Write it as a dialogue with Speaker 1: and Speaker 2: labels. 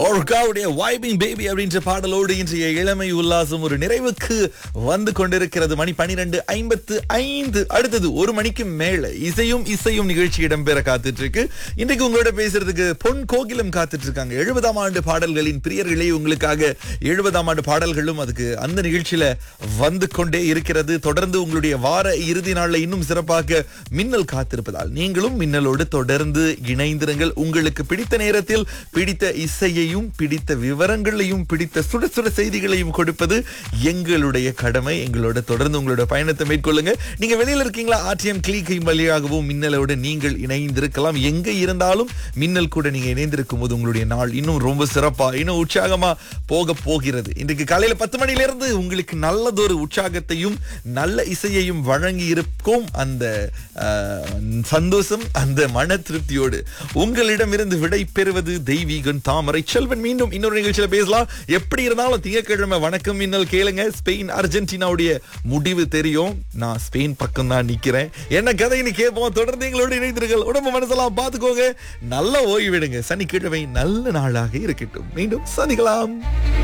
Speaker 1: ஒர்காவுடைய vibing baby அப்படின்ற பாடலோடு இன்றைய இளமை உல்லாசம் ஒரு நிறைவுக்கு வந்து கொண்டிருக்கிறது மணி பனிரெண்டு ஐம்பத்து ஐந்து அடுத்தது ஒரு மணிக்கு மேல இசையும் இசையும் நிகழ்ச்சி இடம்பெற காத்துட்டு இருக்கு இன்றைக்கு உங்களோட பேசுறதுக்கு பொன் கோகிலம் காத்துட்டு இருக்காங்க எழுபதாம் ஆண்டு பாடல்களின் பிரியர்களே உங்களுக்காக எழுபதாம் ஆண்டு பாடல்களும் அதுக்கு அந்த நிகழ்ச்சியில வந்து கொண்டே இருக்கிறது தொடர்ந்து உங்களுடைய வார இறுதி நாள்ல இன்னும் சிறப்பாக மின்னல் காத்திருப்பதால் நீங்களும் மின்னலோடு தொடர்ந்து இணைந்திருங்கள் உங்களுக்கு பிடித்த நேரத்தில் பிடித்த இசையையும் பிடித்த விவரங்களையும் பிடித்த சுட சுட செய்திகளையும் கொடுப்பது எங்களுடைய கடமை எங்களோட தொடர்ந்து உங்களோட பயணத்தை மேற்கொள்ளுங்க நீங்க வெளியில இருக்கீங்களா ஆர்டிஎம் கிளிக்கை வழியாகவும் மின்னலோடு நீங்கள் இணைந்திருக்கலாம் எங்க இருந்தாலும் மின்னல் கூட நீங்க இணைந்திருக்கும் போது உங்களுடைய நாள் இன்னும் ரொம்ப சிறப்பா இன்னும் உற்சாகமா போக போகிறது இன்றைக்கு காலையில பத்து மணில இருந்து உங்களுக்கு நல்லதொரு உற்சாகத்தையும் நல்ல இசையையும் வழங்கி இருக்கும் அந்த அஹ், சந்தோஷம் அந்த மன திருப்தியோடு உங்களிடமிருந்து விடை பெறுவது தெய்வீகன் தாமரை செல்வன் மீண்டும் இன்னொரு நிகழ்ச்சியில பேசலாம் எப்படி இருந்தாலும் திங்கட்கிழமை வணக்கம் மின்னல் கேளுங்க ஸ்பெயின் அர்ஜென்டினாவுடைய முடிவு தெரியும் நான் ஸ்பெயின் பக்கம் தான் நிக்கிறேன் என்ன கதைன்னு கேட்போம் தொடர்ந்து எங்களோடு இணைந்திருங்கள் உடம்பு மனசெல்லாம் பார்த்துக்கோங்க நல்ல ஓய்வு விடுங்க சனிக்கிழமை நல்ல நாளாக இருக்கட்டும் மீண்டும் சந்திக்கலாம்